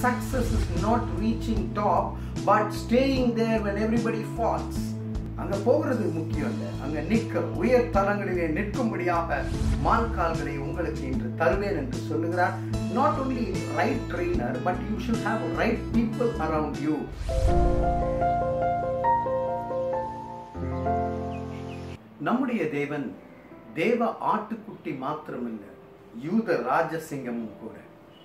success is not reaching top but staying there when everybody falls அங்க போகிறது முக்கியம் இல்லை அங்க நிற்க உயர் தலங்களிலே நிற்கும்படியாக மான்கால்களை உங்களுக்கு இன்று தருவேன் என்று சொல்லுகிறார் not only right trainer but you should have right people around you நம்முடைய தேவன் தேவ ஆட்டுக்குட்டி மாத்திரமல்ல யூத ராஜசிங்கமும் கூட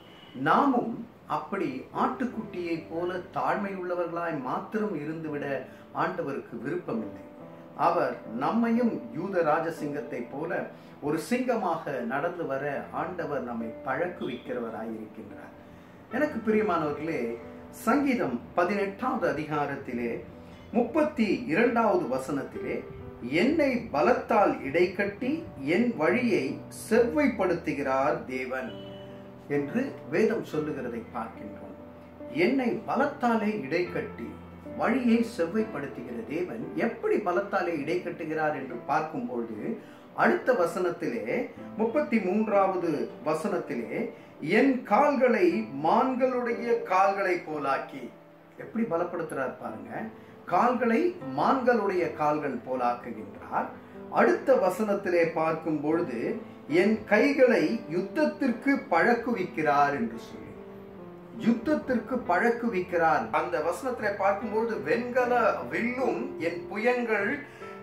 நாமும் அப்படி ஆட்டுக்குட்டியை போல தாழ்மை உள்ளவர்களாய் மாத்திரம் இருந்துவிட ஆண்டவருக்கு விருப்பமில்லை அவர் நம்மையும் யூத ராஜசிங்கத்தை போல ஒரு சிங்கமாக நடந்து வர ஆண்டவர் நம்மை பழக்குவிக்கிறவராய் இருக்கின்றார் எனக்கு பிரியமானவர்களே சங்கீதம் பதினெட்டாவது அதிகாரத்திலே முப்பத்தி இரண்டாவது வசனத்திலே என்னை பலத்தால் இடைக்கட்டி என் வழியை செவ்வைப்படுத்துகிறார் தேவன் என்று வேதம் சொல்லுகிறதை பார்க்கின்றோம் என்னை பலத்தாலே இடைக்கட்டி வழியை செவ்வைப்படுத்துகிற தேவன் எப்படி பலத்தாலே இடைக்கட்டுகிறார் என்று பார்க்கும்போது அடுத்த வசனத்திலே முப்பத்தி மூன்றாவது வசனத்திலே என் கால்களை மான்களுடைய கால்களை போலாக்கி எப்படி பலப்படுத்துறார் பாருங்க கால்களை மான்களுடைய கால்கள் போலாக்குகின்றார் அடுத்த வசனத்திலே பார்க்கும் பொழுது என் கைகளை யுத்தத்திற்கு பழக்குவிக்கிறார் என்று சொல்லி யுத்தத்திற்கு பழக்குவிக்கிறார் அந்த வசனத்திலே பார்க்கும்போது வெண்கல வில்லும் என் புயங்கள்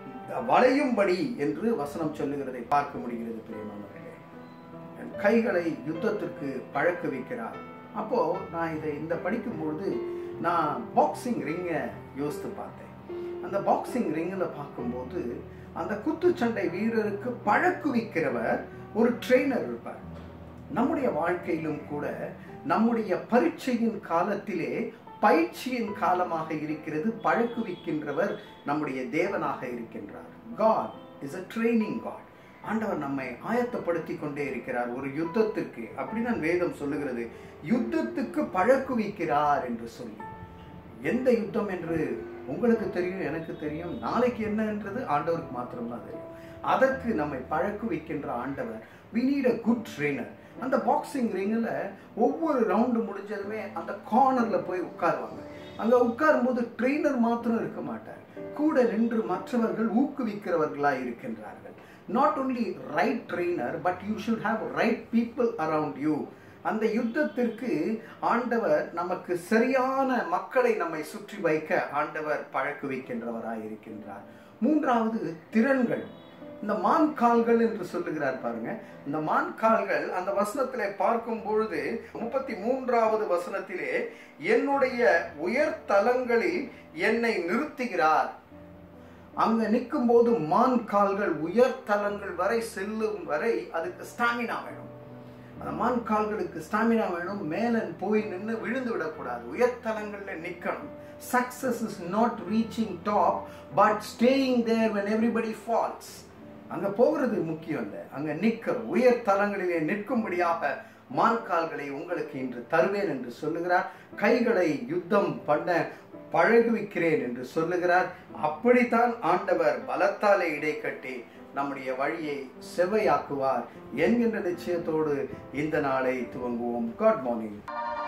வளையும்படி என்று வசனம் சொல்லுகிறதை பார்க்க முடிகிறது பிரியமானவர்களே என் கைகளை யுத்தத்திற்கு பழக்குவிக்கிறார் அப்போ நான் இதை இந்த படிக்கும்பொழுது நான் பாக்ஸிங் ரிங்கை யோசித்து பார்த்தேன் அந்த பாக்ஸிங் ரிங்கில் பார்க்கும்போது அந்த குத்துச்சண்டை வீரருக்கு பழக்குவிக்கிறவர் ஒரு ட்ரெயினர் இருப்பார் நம்முடைய வாழ்க்கையிலும் கூட நம்முடைய பரீட்சையின் காலத்திலே பயிற்சியின் காலமாக இருக்கிறது பழக்குவிக்கின்றவர் நம்முடைய தேவனாக இருக்கின்றார் God is a training God ஆண்டவர் நம்மை ஆயத்தப்படுத்தி கொண்டே இருக்கிறார் ஒரு யுத்தத்திற்கு அப்படிதான் வேதம் சொல்லுகிறது யுத்தத்துக்கு பழக்குவிக்கிறார் என்று சொல்லி எந்த யுத்தம் என்று உங்களுக்கு தெரியும் எனக்கு தெரியும் நாளைக்கு என்னன்றது ஆண்டவருக்கு மாத்திரம்தான் தெரியும் அதற்கு நம்மை பழக்குவிக்கின்ற ஆண்டவர் we need a good trainer அந்த பாக்ஸிங் ரிங்கில் ஒவ்வொரு ரவுண்டு முடிஞ்சதுமே அந்த கார்னரில் போய் உட்காருவாங்க அங்கே உட்காரும்போது ட்ரெயினர் மாத்திரம் இருக்க மாட்டார் கூட நின்று மற்றவர்கள் ஊக்குவிக்கிறவர்களாக இருக்கின்றார்கள் not only right trainer but you should have right people around you அந்த யுத்தத்திற்கு ஆண்டவர் நமக்கு சரியான மக்களை நம்மை சுற்றி வைக்க ஆண்டவர் பழக்குவிக்கின்றவராய் இருக்கின்றார் மூன்றாவது திறன்கள் இந்த மான் கால்கள் என்று சொல்லுகிறார் பாருங்க இந்த மான் கால்கள் அந்த வசனத்திலே பார்க்கும் பொழுது முப்பத்தி மூன்றாவது வசனத்திலே என்னுடைய உயர் தலங்களில் என்னை நிறுத்துகிறார் அங்க நிற்கும் போது மான் கால்கள் உயர் தலங்கள் வரை செல்லும் வரை அதுக்கு ஸ்டாமினா வேணும் அந்த மான் கால்களுக்கு ஸ்டாமினா வேணும் மேலே போய் நின்று விழுந்து விடக்கூடாது உயர்தலங்கள்ல நிற்கணும் success is not reaching top but staying there when everybody falls அங்க போகிறது முக்கியம் இல்லை அங்க நிற்க உயர் தலங்களிலே நிற்கும்படியாக மான்கால்களை உங்களுக்கு இன்று தருவேன் என்று சொல்லுகிறார் கைகளை யுத்தம் பண்ண பழகுவிக்கிறேன் என்று சொல்லுகிறார் அப்படித்தான் ஆண்டவர் பலத்தாலே இடை கட்டி நம்முடைய வழியை செவ்வையாக்குவார் என்கின்ற நிச்சயத்தோடு இந்த நாளை துவங்குவோம் காட் மார்னிங்